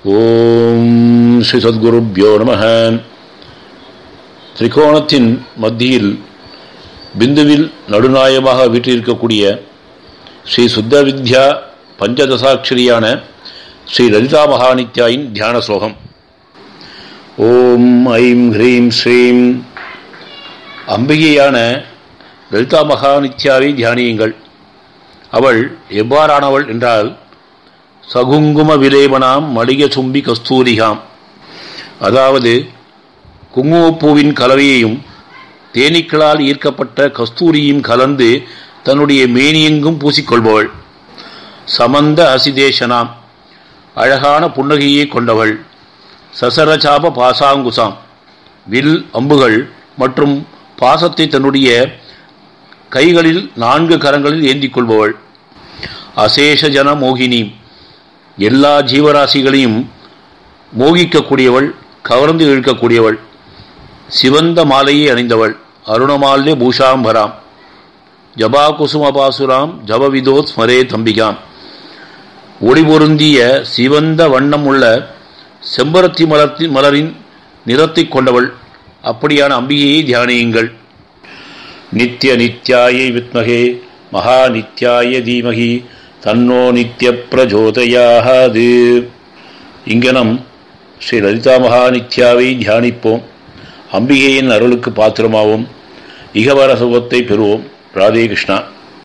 ஓம் ஸ்ரீ சத்குருப்யோ நம திரிகோணத்தின் மத்தியில் பிந்துவில் நடுநாயமாக வீற்றிருக்கக்கூடிய ஸ்ரீ சுத்த வித்யா பஞ்சதசாட்சரியான ஸ்ரீ லலிதா மகாநித்யாயின் தியான ஸ்லோகம் ஓம் ஐம் ஹ்ரீம் ஸ்ரீம் அம்பிகையான லலிதா மகாநித்யாவை தியானியுங்கள் அவள் எவ்வாறானவள் என்றால் சகுங்கும விலேபனாம் மடிக சும்பி கஸ்தூரிகாம் அதாவது குங்குமப்பூவின் கலவையையும் தேனீக்களால் ஈர்க்கப்பட்ட கஸ்தூரியும் கலந்து தன்னுடைய மேனியெங்கும் பூசிக்கொள்பவள் சமந்த அசிதேஷனாம் அழகான புன்னகையை கொண்டவள் சசரசாப பாசாங்குசாம் வில் அம்புகள் மற்றும் பாசத்தை தன்னுடைய கைகளில் நான்கு கரங்களில் ஏந்திக் கொள்பவள் அசேஷ ஜன மோகினி எல்லா ஜீவராசிகளையும் மோகிக்கக்கூடியவள் கவர்ந்து இழுக்கக்கூடியவள் சிவந்த மாலையை அணிந்தவள் அருணமால்ய பூஷாம்பராம் ஜபா குசுமபாசுராம் ஜபவிதோத் ஸ்மரே தம்பிகாம் ஒளி பொருந்திய சிவந்த வண்ணம் உள்ள செம்பருத்தி மலர்த்தி மலரின் நிறத்தை கொண்டவள் அப்படியான அம்பிகையை தியானியுங்கள் நித்ய நித்யாயை வித்மகே மகா நித்யாய தீமகி தன்னோ நித்ய பிரஜோதயாது இங்கனம் ஸ்ரீ லலிதா மகா நித்யாவை தியானிப்போம் அம்பிகையின் அருளுக்கு பாத்திரமாவோம் இகவர சுகத்தை பெறுவோம் ராதே கிருஷ்ணா